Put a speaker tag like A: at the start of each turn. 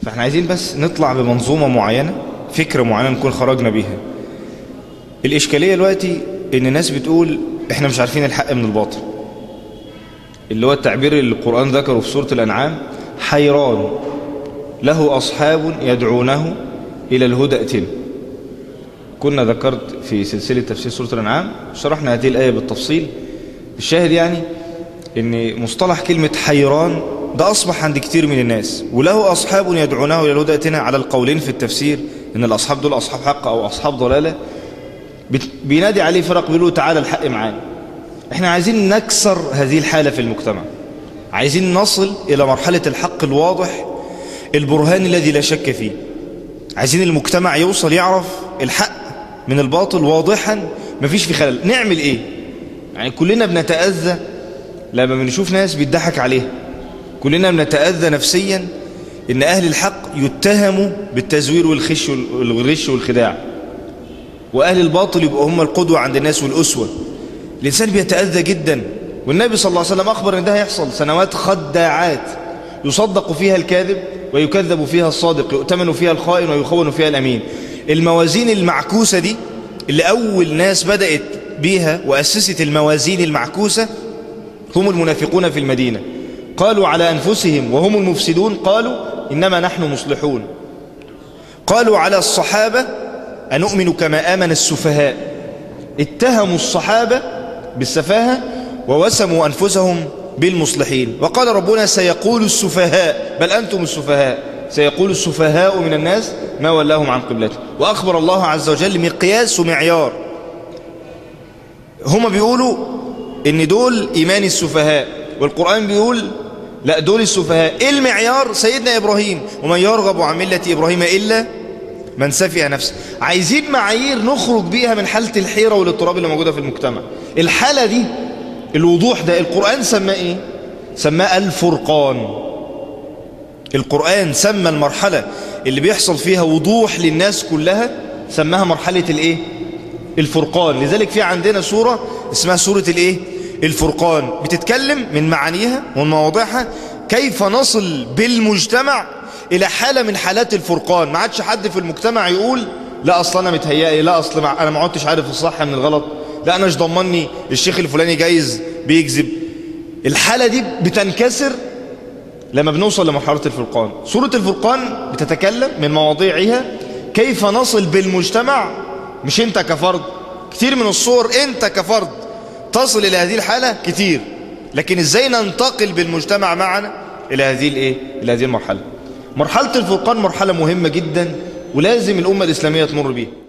A: فاحنا عايزين بس نطلع بمنظومة معينة فكرة معينة نكون خرجنا بيها الإشكالية دلوقتي إن الناس بتقول إحنا مش عارفين الحق من الباطل اللي هو التعبير اللي القرآن ذكره في سورة الأنعام حيران له أصحاب يدعونه إلى الهدى ائتنا كنا ذكرت في سلسلة تفسير سورة الأنعام شرحنا هذه الآية بالتفصيل الشاهد يعني ان مصطلح كلمة حيران ده أصبح عند كتير من الناس وله أصحاب يدعونه إلى الهدى ائتنا على القولين في التفسير إن الأصحاب دول أصحاب حق أو أصحاب ضلالة بينادي عليه فرق بيقولوا تعالى الحق معانا احنا عايزين نكسر هذه الحالة في المجتمع عايزين نصل إلى مرحلة الحق الواضح البرهان الذي لا شك فيه عايزين المجتمع يوصل يعرف الحق من الباطل واضحا مفيش في خلل نعمل ايه يعني كلنا بنتأذى لما بنشوف ناس بيضحك عليها كلنا بنتأذى نفسيا ان اهل الحق يتهموا بالتزوير والخش والغش والخداع واهل الباطل يبقوا هم القدوة عند الناس والاسوة الانسان بيتأذى جدا والنبي صلى الله عليه وسلم اخبر ان ده هيحصل سنوات خداعات يصدق فيها الكاذب ويكذب فيها الصادق يؤتمن فيها الخائن ويخون فيها الامين الموازين المعكوسة دي اللي اول ناس بدأت بيها واسست الموازين المعكوسة هم المنافقون في المدينة قالوا على أنفسهم وهم المفسدون قالوا إنما نحن مصلحون قالوا على الصحابة أنؤمن كما آمن السفهاء اتهموا الصحابة بالسفاهة ووسموا أنفسهم بالمصلحين وقال ربنا سيقول السفهاء بل أنتم السفهاء سيقول السفهاء من الناس ما ولاهم عن قبلته وأخبر الله عز وجل مقياس ومعيار هما بيقولوا ان دول ايمان السفهاء والقرآن بيقول لا دول السفهاء ايه المعيار سيدنا ابراهيم ومن يرغب عن ملة ابراهيم الا من سفه نفسه عايزين معايير نخرج بيها من حالة الحيرة والاضطراب اللي موجودة في المجتمع الحالة دي الوضوح ده القرآن سماه ايه سماه الفرقان القرآن سمى المرحلة اللي بيحصل فيها وضوح للناس كلها سماها مرحلة الايه الفرقان لذلك في عندنا سورة اسمها سورة الايه الفرقان بتتكلم من معانيها ومن مواضيعها كيف نصل بالمجتمع الى حالة من حالات الفرقان ما عادش حد في المجتمع يقول لا اصلا انا متهيألي لا اصلا مع... انا ما عدتش عارف الصح من الغلط لا انا مش ضمني الشيخ الفلاني جايز بيكذب الحالة دي بتنكسر لما بنوصل لمرحلة الفرقان سورة الفرقان بتتكلم من مواضيعها كيف نصل بالمجتمع مش انت كفرد كتير من الصور انت كفرد تصل الى هذه الحالة كتير لكن ازاي ننتقل بالمجتمع معنا الى هذه الايه الى هذه المرحلة مرحلة الفرقان مرحلة مهمة جدا ولازم الامة الاسلامية تمر بيها